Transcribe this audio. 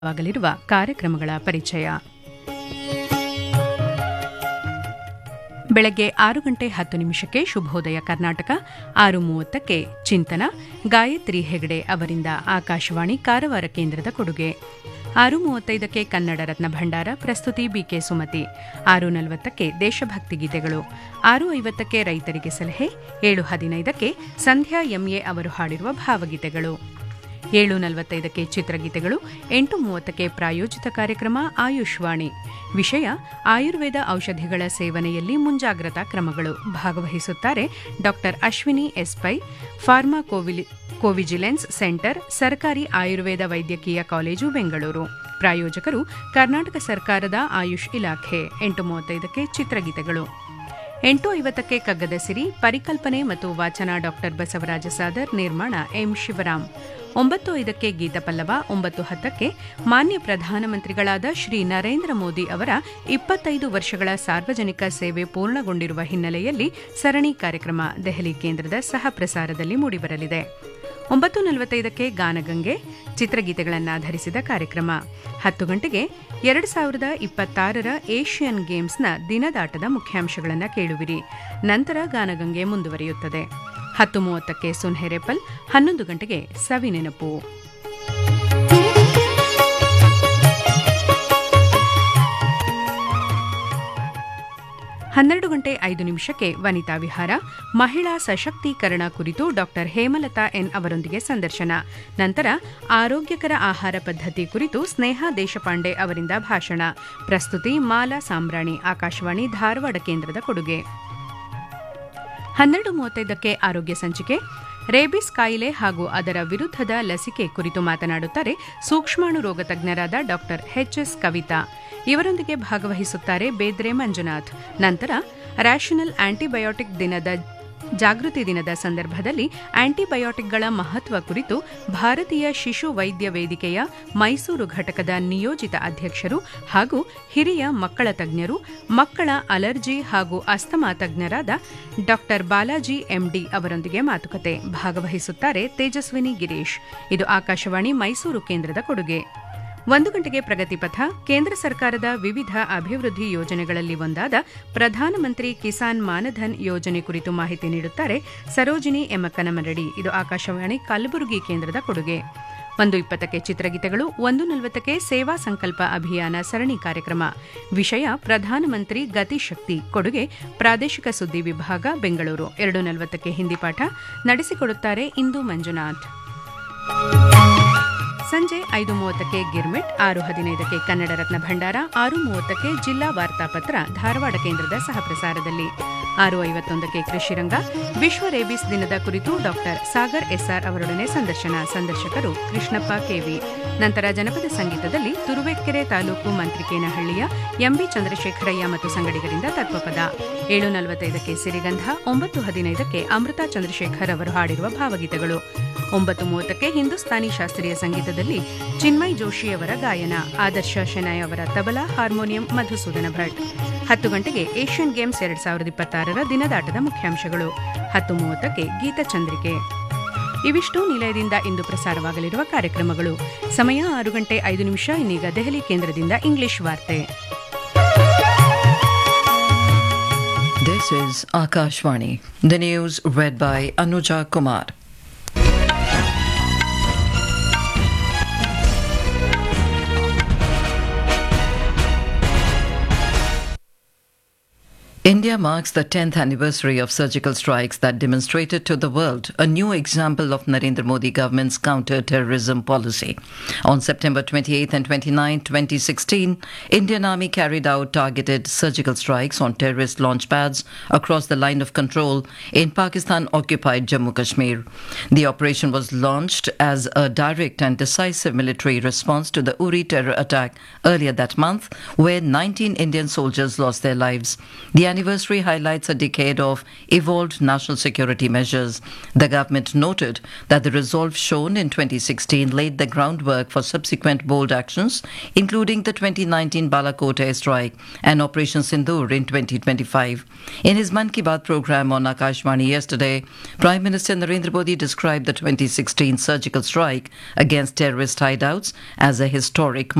ಆಗಲಿರುವ ಕಾರ್ಯಕ್ರಮಗಳ ಪರಿಚಯ ಬೆಳಗ್ಗೆ ಆರು ಗಂಟೆ ಹತ್ತು ನಿಮಿಷಕ್ಕೆ ಶುಭೋದಯ ಕರ್ನಾಟಕ ಆರು ಮೂವತ್ತಕ್ಕೆ ಚಿಂತನ ಗಾಯತ್ರಿ ಹೆಗಡೆ ಅವರಿಂದ ಆಕಾಶವಾಣಿ ಕಾರವಾರ ಕೇಂದ್ರದ ಕೊಡುಗೆ ಆರು ಮೂವತ್ತೈದಕ್ಕೆ ಕನ್ನಡ ರತ್ನ ಭಂಡಾರ ಪ್ರಸ್ತುತಿ ಬಿಕೆ ಸುಮತಿ ಆರು ನಲವತ್ತಕ್ಕೆ ದೇಶಭಕ್ತಿ ಗೀತೆಗಳು ಆರು ಐವತ್ತಕ್ಕೆ ರೈತರಿಗೆ ಸಲಹೆ ಏಳು ಹದಿನೈದಕ್ಕೆ ಸಂಧ್ಯಾ ಎಂಎ ಅವರು ಹಾಡಿರುವ ಭಾವಗೀತೆಗಳು ಏಳು ನಲವತ್ತೈದಕ್ಕೆ ಚಿತ್ರಗೀತೆಗಳು ಎಂಟು ಮೂವತ್ತಕ್ಕೆ ಪ್ರಾಯೋಜಿತ ಕಾರ್ಯಕ್ರಮ ಆಯುಷ್ವಾಣಿ ವಿಷಯ ಆಯುರ್ವೇದ ಔಷಧಿಗಳ ಸೇವನೆಯಲ್ಲಿ ಮುಂಜಾಗ್ರತಾ ಕ್ರಮಗಳು ಭಾಗವಹಿಸುತ್ತಾರೆ ಡಾ ಅಶ್ವಿನಿ ಎಸ್ಪೈ ಫಾರ್ಮಾ ಕೋವಿಜಿಲೆನ್ಸ್ ಸೆಂಟರ್ ಸರ್ಕಾರಿ ಆಯುರ್ವೇದ ವೈದ್ಯಕೀಯ ಕಾಲೇಜು ಬೆಂಗಳೂರು ಪ್ರಾಯೋಜಕರು ಕರ್ನಾಟಕ ಸರ್ಕಾರದ ಆಯುಷ್ ಇಲಾಖೆ ಎಂಟು ಮೂವತ್ತೈದಕ್ಕೆ ಚಿತ್ರಗೀತೆಗಳು ಎಂಟು ಐವತ್ತಕ್ಕೆ ಕಗ್ಗದ ಸಿರಿ ಪರಿಕಲ್ಪನೆ ಮತ್ತು ವಾಚನ ಡಾಕ್ಟರ್ ಬಸವರಾಜ ಸಾದರ್ ನಿರ್ಮಾಣ ಎಂ ಶಿವರಾಮ್ ಒಂಬತ್ತು ಐದಕ್ಕೆ ಗೀತಪಲ್ಲವ ಒಂಬತ್ತು ಹತ್ತಕ್ಕೆ ಮಾನ್ಯ ಪ್ರಧಾನಮಂತ್ರಿಗಳಾದ ಶ್ರೀ ನರೇಂದ್ರ ಮೋದಿ ಅವರ ಇಪ್ಪತ್ತೈದು ವರ್ಷಗಳ ಸಾರ್ವಜನಿಕ ಸೇವೆ ಪೂರ್ಣಗೊಂಡಿರುವ ಹಿನ್ನೆಲೆಯಲ್ಲಿ ಸರಣಿ ಕಾರ್ಯಕ್ರಮ ದೆಹಲಿ ಕೇಂದ್ರದ ಸಹ ಪ್ರಸಾರದಲ್ಲಿ ಮೂಡಿಬರಲಿದೆ ಒಂಬತ್ತು ನಲವತ್ತೈದಕ್ಕೆ ಗಾನಗಂಗೆ ಚಿತ್ರಗೀತೆಗಳನ್ನಾಧರಿಸಿದ ಕಾರ್ಯಕ್ರಮ ಹತ್ತು ಗಂಟೆಗೆ ಎರಡು ಸಾವಿರದ ಇಪ್ಪತ್ತಾರರ ಏಷ್ಯನ್ ಗೇಮ್ಸ್ನ ದಿನದಾಟದ ಮುಖ್ಯಾಂಶಗಳನ್ನು ಕೇಳುವಿರಿ ನಂತರ ಗಾನಗಂಗೆ ಮುಂದುವರಿಯುತ್ತದೆ ಹತ್ತು ಮೂವತ್ತಕ್ಕೆ ಸುನ್ಹೆರೆಪಲ್ ಹನ್ನೊಂದು ಗಂಟೆಗೆ ಸವಿನೆನಪು ಹನ್ನೆರಡು ಗಂಟೆ ಐದು ನಿಮಿಷಕ್ಕೆ ವನಿತಾ ವಿಹಾರ ಮಹಿಳಾ ಸಶಕ್ತೀಕರಣ ಕುರಿತು ಡಾಕ್ಟರ್ ಹೇಮಲತಾ ಎನ್ ಅವರೊಂದಿಗೆ ಸಂದರ್ಶನ ನಂತರ ಆರೋಗ್ಯಕರ ಆಹಾರ ಪದ್ಧತಿ ಕುರಿತು ಸ್ನೇಹ ದೇಶಪಾಂಡೆ ಅವರಿಂದ ಭಾಷಣ ಪ್ರಸ್ತುತಿ ಮಾಲಾ ಸಾಂಬ್ರಾಣಿ ಆಕಾಶವಾಣಿ ಧಾರವಾಡ ಕೇಂದ್ರದ ಕೊಡುಗೆ ಹನ್ನೆರಡು ಮೂವತ್ತೈದಕ್ಕೆ ಆರೋಗ್ಯ ಸಂಚಿಕೆ ರೇಬಿಸ್ ಕಾಯಿಲೆ ಹಾಗೂ ಅದರ ವಿರುದ್ಧದ ಲಸಿಕೆ ಕುರಿತು ಮಾತನಾಡುತ್ತಾರೆ ಸೂಕ್ಷ್ಮಾಣು ರೋಗ ತಜ್ಞರಾದ ಡಾಕ್ಟರ್ ಎಚ್ಎಸ್ ಕವಿತಾ ಇವರೊಂದಿಗೆ ಭಾಗವಹಿಸುತ್ತಾರೆ ಬೇದ್ರೆ ಮಂಜುನಾಥ್ ನಂತರ ರ್ಯಾಷನಲ್ ಆಂಟಿಬಯೋಟಿಕ್ ದಿನದ ಜಾಗೃತಿ ದಿನದ ಸಂದರ್ಭದಲ್ಲಿ ಆಂಟಿಬಯೋಟಿಕ್ಗಳ ಮಹತ್ವ ಕುರಿತು ಭಾರತೀಯ ಶಿಶು ವೈದ್ಯ ವೇದಿಕೆಯ ಮೈಸೂರು ಘಟಕದ ನಿಯೋಜಿತ ಅಧ್ಯಕ್ಷರು ಹಾಗೂ ಹಿರಿಯ ಮಕ್ಕಳ ತಜ್ಞರು ಮಕ್ಕಳ ಅಲರ್ಜಿ ಹಾಗೂ ಅಸ್ತಮಾ ತಜ್ಞರಾದ ಡಾ ಬಾಲಾಜಿ ಎಂಡಿ ಅವರೊಂದಿಗೆ ಮಾತುಕತೆ ಭಾಗವಹಿಸುತ್ತಾರೆ ತೇಜಸ್ವಿನಿ ಗಿರೀಶ್ ಇದು ಆಕಾಶವಾಣಿ ಮೈಸೂರು ಕೇಂದ್ರದ ಕೊಡುಗೆ ಒಂದು ಗಂಟೆಗೆ ಪ್ರಗತಿಪಥ ಕೇಂದ್ರ ಸರ್ಕಾರದ ವಿವಿಧ ಅಭಿವೃದ್ಧಿ ಯೋಜನೆಗಳಲ್ಲಿ ಒಂದಾದ ಪ್ರಧಾನಮಂತ್ರಿ ಕಿಸಾನ್ ಮಾನಧನ್ ಯೋಜನೆ ಕುರಿತು ಮಾಹಿತಿ ನೀಡುತ್ತಾರೆ ಸರೋಜಿನಿ ಎಮ್ಮಕನಮರಡಿ ಇದು ಆಕಾಶವಾಣಿ ಕಲಬುರಗಿ ಕೇಂದ್ರದ ಕೊಡುಗೆ ಒಂದು ಇಪ್ಪತ್ತಕ್ಕೆ ಚಿತ್ರಗೀತೆಗಳು ಒಂದು ನಲವತ್ತಕ್ಕೆ ಸೇವಾ ಸಂಕಲ್ಪ ಅಭಿಯಾನ ಸರಣಿ ಕಾರ್ಯಕ್ರಮ ವಿಷಯ ಪ್ರಧಾನಮಂತ್ರಿ ಗತಿಶಕ್ತಿ ಕೊಡುಗೆ ಪ್ರಾದೇಶಿಕ ಸುದ್ದಿ ವಿಭಾಗ ಬೆಂಗಳೂರು ಎರಡು ನಲವತ್ತಕ್ಕೆ ಹಿಂದಿ ಪಾಠ ನಡೆಸಿಕೊಡುತ್ತಾರೆ ಇಂದು ಮಂಜುನಾಥ್ ಸಂಜೆ ಐದು ಮೂವತ್ತಕ್ಕೆ ಗಿರ್ಮಿಟ್ ಆರು ಹದಿನೈದಕ್ಕೆ ಕನ್ನಡ ರತ್ನ ಭಂಡಾರ ಆರು ಮೂವತ್ತಕ್ಕೆ ಜಿಲ್ಲಾ ವಾರ್ತಾಪತ್ರ ಧಾರವಾಡ ಕೇಂದ್ರದ ಸಹ ಪ್ರಸಾರದಲ್ಲಿ ಆರು ಐವತ್ತೊಂದಕ್ಕೆ ಕೃಷಿರಂಗ ವಿಶ್ವ ರೇಬಿಸ್ ದಿನದ ಕುರಿತು ಡಾಕ್ಟರ್ ಸಾಗರ್ ಎಸ್ಆರ್ ಅವರೊಡನೆ ಸಂದರ್ಶನ ಸಂದರ್ಶಕರು ಕೃಷ್ಣಪ್ಪ ಕೆವಿ ನಂತರ ಜನಪದ ಸಂಗೀತದಲ್ಲಿ ತುರುವೇಕೆರೆ ತಾಲೂಕು ಮಂತ್ರಿಕೇನಹಳ್ಳಿಯ ಎಂಬಿ ಚಂದ್ರಶೇಖರಯ್ಯ ಮತ್ತು ಸಂಗಡಿಗರಿಂದ ತತ್ವಪದ ಏಳು ನಲವತ್ತೈದಕ್ಕೆ ಸಿರಿಗಂಧ ಒಂಬತ್ತು ಹದಿನೈದಕ್ಕೆ ಅಮೃತ ಚಂದ್ರಶೇಖರ್ ಅವರು ಹಾಡಿರುವ ಭಾವಗೀತೆಗಳು ಒಂಬತ್ತು ಮೂವತ್ತಕ್ಕೆ ಹಿಂದೂಸ್ತಾನಿ ಶಾಸ್ತ್ರೀಯ ಸಂಗೀತದಲ್ಲಿ ಚಿನ್ಮಯ್ ಜೋಶಿ ಅವರ ಗಾಯನ ಆದರ್ಶ ಶೆನಾಯ್ ಅವರ ತಬಲಾ ಹಾರ್ಮೋನಿಯಂ ಮಧುಸೂದನ ಭಟ್ ಹತ್ತು ಗಂಟೆಗೆ ಏಷ್ಯನ್ ಗೇಮ್ಸ್ ಎರಡ್ ಸಾವಿರದ ಇಪ್ಪತ್ತಾರರ ದಿನದಾಟದ ಮುಖ್ಯಾಂಶಗಳು ಹತ್ತು ಮೂವತ್ತಕ್ಕೆ ಗೀತಚಂದ್ರಿಕೆ ಇವಿಷ್ಟು ನಿಲಯದಿಂದ ಇಂದು ಪ್ರಸಾರವಾಗಲಿರುವ ಕಾರ್ಯಕ್ರಮಗಳು ಸಮಯ ಆರು ಗಂಟೆ ಐದು ನಿಮಿಷ ಇನ್ನೀಗ ದೆಹಲಿ ಕೇಂದ್ರದಿಂದ ಇಂಗ್ಲಿಷ್ ವಾರ್ತೆ This is Akashvani. The news read by Anuja Kumar. India marks the 10th anniversary of surgical strikes that demonstrated to the world a new example of Narendra Modi government's counter-terrorism policy. On September 28 and 29, 2016, Indian Army carried out targeted surgical strikes on terrorist launch pads across the line of control in Pakistan-occupied Jammu Kashmir. The operation was launched as a direct and decisive military response to the Uri terror attack earlier that month, where 19 Indian soldiers lost their lives. The anniversary highlights a decade of evolved national security measures. The government noted that the resolve shown in 2016 laid the groundwork for subsequent bold actions, including the 2019 Balakot airstrike and Operation Sindoor in 2025. In his Man Ki Baat program on Akashvani yesterday, Prime Minister Narendra Modi described the 2016 surgical strike against terrorist hideouts as a historic